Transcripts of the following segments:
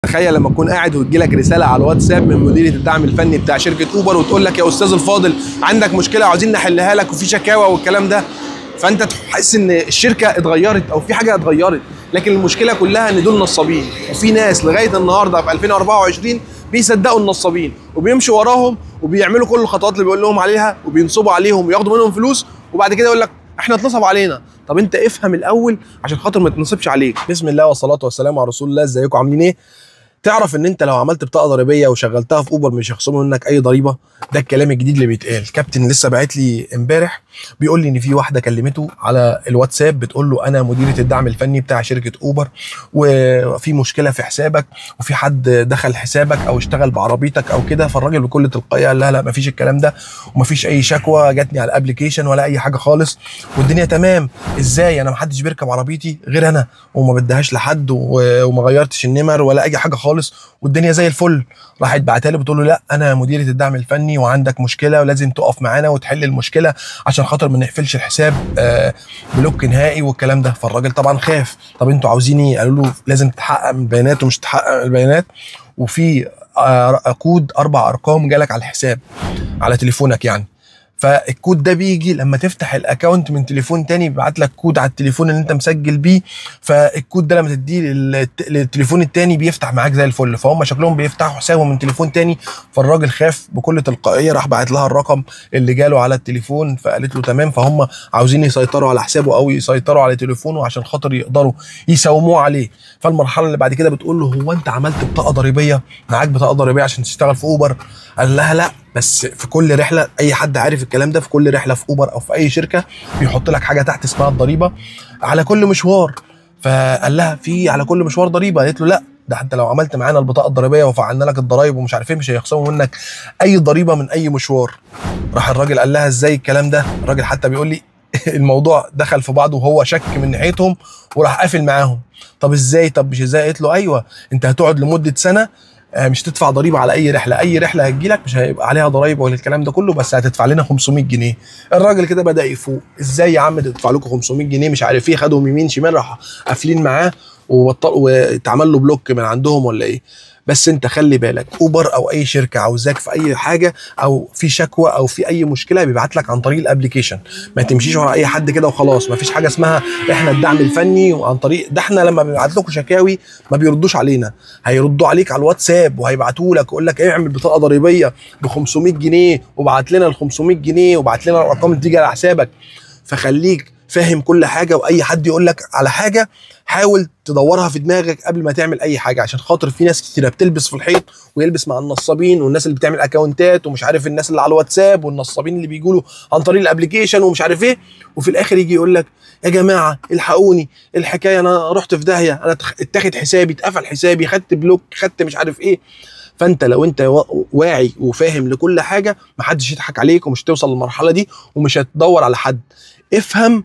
تخيل لما تكون قاعد وتجي لك رساله على الواتساب من مديريه الدعم الفني بتاع شركه اوبر وتقول لك يا استاذ الفاضل عندك مشكله عاوزين نحلها لك وفي شكاوى والكلام ده فانت تحس ان الشركه اتغيرت او في حاجه اتغيرت لكن المشكله كلها ان دول نصابين وفي ناس لغايه النهارده في 2024 بيصدقوا النصابين وبيمشوا وراهم وبيعملوا كل الخطوات اللي بيقول لهم عليها وبينصبوا عليهم وياخدوا منهم فلوس وبعد كده يقول لك احنا اتنصب علينا طب انت افهم الاول عشان خاطر ما تنصبش عليك بسم الله والصلاه والسلام على رسول الله ازيكم عاملين ايه تعرف ان انت لو عملت بطاقه ضريبيه وشغلتها في اوبر مش هيخصموا منك اي ضريبه ده الكلام الجديد اللي بيتقال كابتن لسه باعت لي امبارح بيقول لي ان في واحده كلمته على الواتساب بتقول له انا مديره الدعم الفني بتاع شركه اوبر وفي مشكله في حسابك وفي حد دخل حسابك او اشتغل بعربيتك او كده فالراجل بكل تلقائيه قال لها لا مفيش الكلام ده ومفيش اي شكوى جاتني على الابلكيشن ولا اي حاجه خالص والدنيا تمام ازاي انا محدش بيركب عربيتي غير انا وما بديهاش لحد و- وما غيرتش النمر ولا اي حاجه خالص والدنيا زي الفل راحت بعتها له بتقول له لا انا مديره الدعم الفني وعندك مشكله ولازم تقف معانا وتحل المشكله عشان خاطر ما نقفلش الحساب آه، بلوك نهائي والكلام ده فالراجل طبعا خاف طب انتوا عاوزين ايه قالوا له لازم تحقق من البيانات ومش تحقق من البيانات وفي آه، كود اربع ارقام جالك على الحساب على تليفونك يعني فالكود ده بيجي لما تفتح الاكونت من تليفون تاني بيبعت لك كود على التليفون اللي انت مسجل بيه فالكود ده لما تديه للت- للتليفون التاني بيفتح معاك زي الفل فهم شكلهم بيفتحوا حسابهم من تليفون تاني فالراجل خاف بكل تلقائيه راح بعت لها الرقم اللي جاله على التليفون فقالت له تمام فهم عاوزين يسيطروا على حسابه او يسيطروا على تليفونه عشان خاطر يقدروا يساوموه عليه فالمرحله اللي بعد كده بتقول له هو انت عملت بطاقه ضريبيه معاك بطاقه ضريبيه عشان تشتغل في اوبر قال لها لا بس في كل رحله اي حد عارف الكلام ده في كل رحله في اوبر او في اي شركه بيحط لك حاجه تحت اسمها الضريبه على كل مشوار فقال لها في على كل مشوار ضريبه قالت له لا ده حتى لو عملت معانا البطاقه الضريبيه وفعلنا لك الضرايب ومش عارف ايه مش هيخصموا منك اي ضريبه من اي مشوار راح الراجل قال لها ازاي الكلام ده الراجل حتى بيقول لي الموضوع دخل في بعضه وهو شك من ناحيتهم وراح قافل معاهم طب ازاي طب مش ازاي قالت له ايوه انت هتقعد لمده سنه آه، مش تدفع ضريبه على اي رحله اي رحله هتجيلك مش هيبقى عليها ضرايب ولا الكلام ده كله بس هتدفع لنا 500 جنيه الراجل كده بدا يفوق ازاي يا عم تدفع لكم 500 جنيه مش عارف ايه خدهم يمين شمال راح قافلين معاه وبطل واتعمل له بلوك من عندهم ولا ايه بس انت خلي بالك اوبر او اي شركه عاوزاك في اي حاجه او في شكوى او في اي مشكله بيبعت لك عن طريق الابلكيشن ما تمشيش ورا اي حد كده وخلاص ما فيش حاجه اسمها احنا الدعم الفني وعن طريق ده احنا لما بنبعت لكم شكاوي ما بيردوش علينا هيردوا عليك على الواتساب وهيبعتوا لك يقول لك اعمل بطاقه ضريبيه ب 500 جنيه وبعت لنا ال 500 جنيه وبعت لنا الارقام اللي تيجي على حسابك فخليك فاهم كل حاجه واي حد يقول لك على حاجه حاول تدورها في دماغك قبل ما تعمل اي حاجه عشان خاطر في ناس كتيره بتلبس في الحيط ويلبس مع النصابين والناس اللي بتعمل اكونتات ومش عارف الناس اللي على الواتساب والنصابين اللي بيجوا له عن طريق الابلكيشن ومش عارف ايه وفي الاخر يجي يقول لك يا جماعه الحقوني الحكايه انا رحت في داهيه انا اتخ- اتاخد حسابي اتقفل حسابي خدت بلوك خدت مش عارف ايه فانت لو انت وا- واعي وفاهم لكل حاجه محدش يضحك عليك ومش توصل للمرحله دي ومش هتدور على حد افهم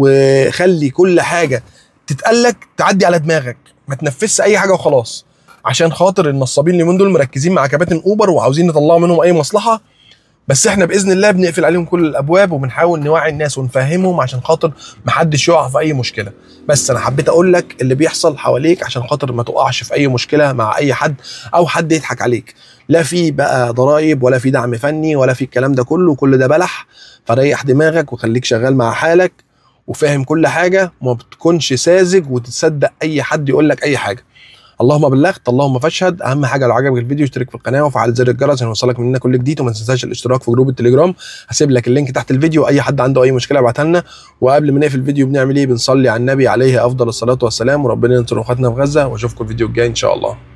وخلي كل حاجه تتقالك تعدي على دماغك ما تنفذش اي حاجه وخلاص عشان خاطر النصابين اليومين دول مركزين مع كباتن اوبر وعاوزين نطلعوا منهم اي مصلحه بس احنا باذن الله بنقفل عليهم كل الابواب وبنحاول نوعي الناس ونفهمهم عشان خاطر محدش يقع في اي مشكله بس انا حبيت اقول لك اللي بيحصل حواليك عشان خاطر ما تقعش في اي مشكله مع اي حد او حد يضحك عليك لا في بقى ضرايب ولا في دعم فني ولا في الكلام ده كله كل ده بلح فريح دماغك وخليك شغال مع حالك وفاهم كل حاجه وما بتكونش ساذج وتصدق اي حد يقول لك اي حاجه اللهم بلغت اللهم فاشهد اهم حاجه لو عجبك الفيديو اشترك في القناه وفعل زر الجرس عشان يوصلك مننا كل جديد وما تنساش الاشتراك في جروب التليجرام هسيب لك اللينك تحت الفيديو اي حد عنده اي مشكله ابعتها لنا وقبل ما نقفل الفيديو بنعمل ايه بنصلي على النبي عليه افضل الصلاه والسلام وربنا ينصر اخواتنا في غزه واشوفكم الفيديو الجاي ان شاء الله